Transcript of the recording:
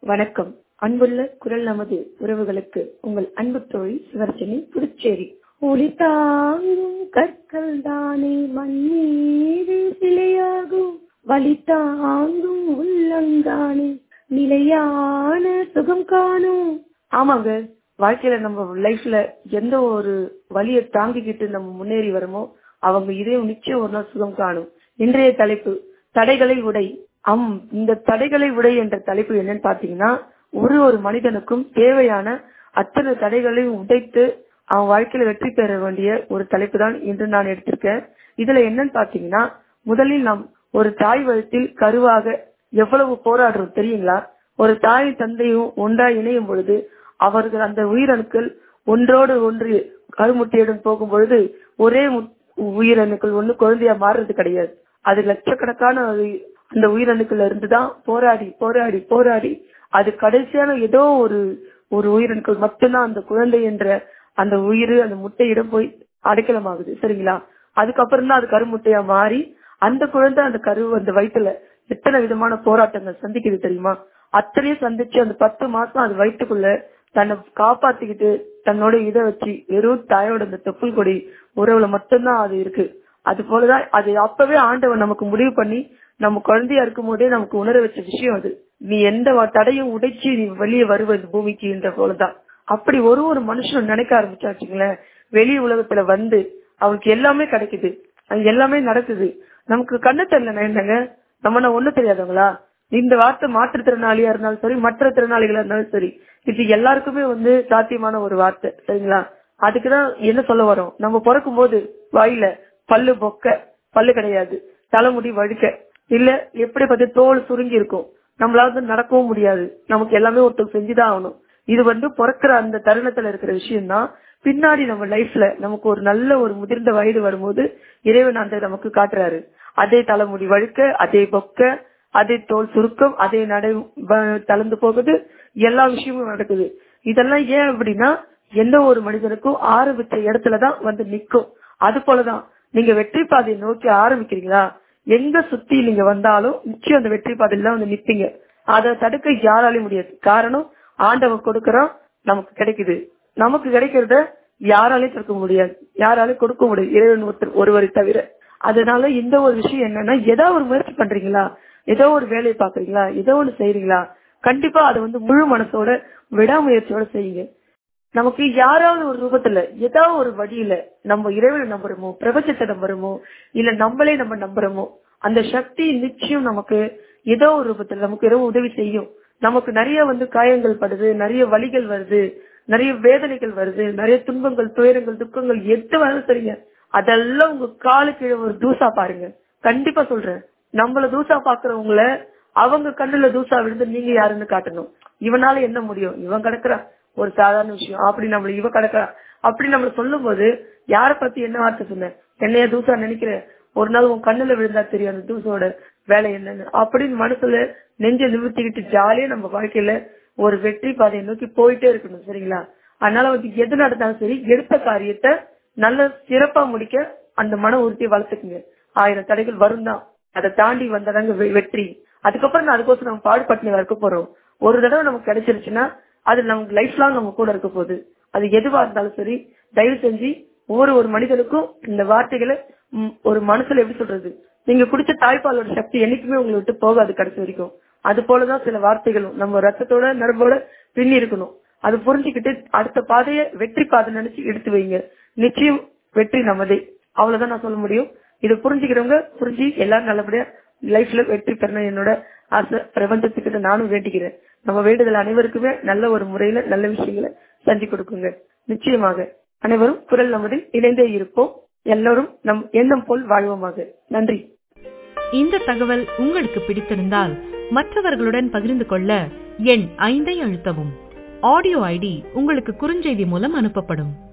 வணக்கம் அன்புள்ள குரல் நமது உறவுகளுக்கு உங்கள் அன்பு தோழி சிவரசனி புதுச்சேரி ஒளி தாங்கும் கற்கள் தானே மண்ணீரு சிலையாகும் வழி தாங்கும் உள்ளங்கானே நிலையான சுகம் காணும் ஆமாங்க வாழ்க்கையில நம்ம லைஃப்ல எந்த ஒரு வழியை தாங்கிக்கிட்டு நம்ம முன்னேறி வரமோ அவங்க இதே நிச்சயம் ஒரு நாள் சுகம் காணும் இன்றைய தலைப்பு தடைகளை உடை அம் இந்த தடைகளை உடை என்ற தலைப்பு என்னன்னு பாத்தீங்கன்னா ஒரு ஒரு மனிதனுக்கும் தேவையான அத்தனை தடைகளையும் உடைத்து அவன் வாழ்க்கையில வெற்றி பெற வேண்டிய ஒரு தலைப்பு தான் இன்று நான் எடுத்திருக்கேன் இதுல என்னன்னு பாத்தீங்கன்னா முதலில் நாம் ஒரு தாய் வயிற்றில் கருவாக எவ்வளவு போராடுறோம் தெரியுங்களா ஒரு தாய் தந்தையும் ஒன்றாய் இணையும் பொழுது அவர்கள் அந்த உயிரணுக்கள் ஒன்றோடு ஒன்று கருமுட்டையுடன் போகும் பொழுது ஒரே உயிரணுக்கள் ஒண்ணு குழந்தையா மாறுறது கிடையாது அது லட்சக்கணக்கான அந்த உயிரணுக்கள் இருந்துதான் போராடி போராடி போராடி அது கடைசியான ஏதோ ஒரு ஒரு உயிரணுக்கள் மட்டும்தான் அந்த குழந்தை என்ற அந்த உயிர் அந்த முட்டையிடம் போய் அடைக்கலமாகுது சரிங்களா அதுக்கப்புறம் தான் அது கருமுட்டையா மாறி அந்த குழந்தை அந்த கரு அந்த வயிற்றுல எத்தனை விதமான போராட்டங்கள் சந்திக்குது தெரியுமா அத்தனையும் சந்திச்சு அந்த பத்து மாசம் அது வயிற்றுக்குள்ள தன்னை காப்பாத்திக்கிட்டு தன்னோட இதை வச்சு வெறும் தாயோட அந்த தொப்புள் கொடி உறவுல மட்டும்தான் அது இருக்கு அது போலதான் அது அப்பவே ஆண்டவன் நமக்கு முடிவு பண்ணி நம்ம குழந்தையா இருக்கும் போதே நமக்கு உணர வச்ச விஷயம் அது நீ எந்த தடையும் உடைச்சு நீ வெளியே வருவது பூமிக்கு என்ற போலதான் அப்படி ஒரு ஒரு மனுஷனும் நினைக்க ஆரம்பிச்சாச்சுங்களேன் வெளி உலகத்துல வந்து அவனுக்கு எல்லாமே கிடைக்குது அங்க எல்லாமே நடக்குது நமக்கு கண்ணு தெரியல என்னங்க நம்ம ஒண்ணு தெரியாதவங்களா இந்த வார்த்தை மாற்றுத்திறனாளியா இருந்தாலும் சரி மற்ற திறனாளிகளா இருந்தாலும் சரி இது எல்லாருக்குமே வந்து சாத்தியமான ஒரு வார்த்தை சரிங்களா அதுக்குதான் என்ன சொல்ல வரோம் நம்ம பிறக்கும் போது வாயில பல்லு பொக்க பல்லு கிடையாது தலைமுடி வழுக்க இல்ல எப்படி பார்த்து தோல் சுருங்கி இருக்கும் நம்மளால வந்து நடக்கவும் முடியாது நமக்கு எல்லாமே ஒருத்தர் செஞ்சுதான் ஆகணும் இது வந்து பிறக்கிற அந்த தருணத்துல இருக்கிற விஷயம் தான் பின்னாடி நம்ம லைஃப்ல நமக்கு ஒரு நல்ல ஒரு முதிர்ந்த வயது வரும்போது இறைவன் அந்த நமக்கு காட்டுறாரு அதே தலைமுடி வழுக்க அதே பொக்க அதே தோல் சுருக்கம் அதே நடை தளர்ந்து போகுது எல்லா விஷயமும் நடக்குது இதெல்லாம் ஏன் அப்படின்னா எந்த ஒரு மனிதனுக்கும் ஆரம்பிச்ச இடத்துலதான் வந்து நிக்கும் அது போலதான் நீங்க வெற்றி பாதையை நோக்கி ஆரம்பிக்கிறீங்களா எங்க சுத்தி நீங்க வந்தாலும் நிச்சயம் அந்த வெற்றி பாதையில வந்து நிப்பீங்க அதை தடுக்க யாராலையும் முடியாது காரணம் ஆண்டவன் கொடுக்கறோம் நமக்கு கிடைக்குது நமக்கு கிடைக்கிறத யாராலையும் தடுக்க முடியாது யாராலையும் கொடுக்க முடியாது இறைவன் ஒருத்தர் ஒருவரை தவிர அதனால இந்த ஒரு விஷயம் என்னன்னா ஏதோ ஒரு முயற்சி பண்றீங்களா ஏதோ ஒரு வேலையை பாக்குறீங்களா ஏதோ ஒண்ணு செய்யறீங்களா கண்டிப்பா அதை வந்து முழு மனசோட விடாமுயற்சியோட செய்யுங்க நமக்கு யாராவது ஒரு ரூபத்துல ஏதாவது ஒரு வழியில நம்ம இறைவனை நம்புறோமோ பிரபஞ்சத்தை நம்புறோமோ இல்ல நம்மளே நம்ம நம்புறோமோ அந்த சக்தி நிச்சயம் நமக்கு ஏதோ ஒரு ரூபத்துல நமக்கு ஏதோ உதவி செய்யும் நமக்கு நிறைய வந்து காயங்கள் படுது நிறைய வழிகள் வருது நிறைய வேதனைகள் வருது நிறைய துன்பங்கள் துயரங்கள் துக்கங்கள் எது வரும் சரிங்க அதெல்லாம் உங்க காலு கீழே ஒரு தூசா பாருங்க கண்டிப்பா சொல்றேன் நம்மள தூசா பாக்குறவங்கள அவங்க கண்ணுல தூசா விழுந்து நீங்க யாருன்னு காட்டணும் இவனால என்ன முடியும் இவன் கிடக்குறான் ஒரு சாதாரண விஷயம் அப்படி நம்மள இவ கிடக்குறா அப்படி நம்மள சொல்லும் போது யார பத்தி என்ன வார்த்தை சொன்ன என்னைய தூசா நினைக்கிற ஒரு நாள் உன் கண்ணுல விழுந்தா தெரியும் அந்த தூசோட வேலை என்னன்னு அப்படின்னு மனசுல நெஞ்ச நிமித்திக்கிட்டு ஜாலியா நம்ம வாழ்க்கையில ஒரு வெற்றி பாதையை நோக்கி போயிட்டே இருக்கணும் சரிங்களா அதனால வந்து எது நடந்தாலும் சரி எடுத்த காரியத்தை நல்ல சிறப்பா முடிக்க அந்த மன உறுதியை வளர்த்துக்குங்க ஆயிரம் தடைகள் வரும் தான் அதை தாண்டி வந்ததாங்க வெற்றி அதுக்கப்புறம் நான் அதுக்கோசம் நம்ம பாடுபட்டு இருக்க போறோம் ஒரு தடவை நமக்கு கிடைச்சிருச்சுன்னா அது நமக்கு லைஃப் லாங் நம்ம கூட இருக்க போகுது அது எதுவா இருந்தாலும் சரி தயவு செஞ்சு ஒவ்வொரு ஒரு மனிதனுக்கும் இந்த வார்த்தைகளை ஒரு மனசுல எப்படி சொல்றது நீங்க குடிச்ச தாய்ப்பாலோட சக்தி என்னைக்குமே உங்களை விட்டு போகாது கடைசி வரைக்கும் அது போலதான் சில வார்த்தைகளும் நம்ம ரத்தத்தோட நரம்போட பின்னி இருக்கணும் அது புரிஞ்சுக்கிட்டு அடுத்த பாதையை வெற்றி பாதை நினைச்சு எடுத்து வைங்க நிச்சயம் வெற்றி நமதே அவ்வளவுதான் நான் சொல்ல முடியும் இதை புரிஞ்சுக்கிறவங்க புரிஞ்சு எல்லாரும் நல்லபடியா லைஃப்ல வெற்றி பெறணும் என்னோட ஆசை பிரபஞ்சத்துக்கிட்ட நானும் வேண்டிக்கிறேன் நம்ம வேண்டுதல் அனைவருக்குமே நல்ல ஒரு முறையில நல்ல விஷயங்களை செஞ்சு கொடுக்குங்க நிச்சயமாக அனைவரும் குரல் நமதில் இணைந்தே இருப்போம் எல்லோரும் நம் எண்ணம் போல் வாழ்வோமாக நன்றி இந்த தகவல் உங்களுக்கு பிடித்திருந்தால் மற்றவர்களுடன் பகிர்ந்து கொள்ள எண் ஐந்தை அழுத்தவும் ஆடியோ ஐடி உங்களுக்கு குறுஞ்செய்தி மூலம் அனுப்பப்படும்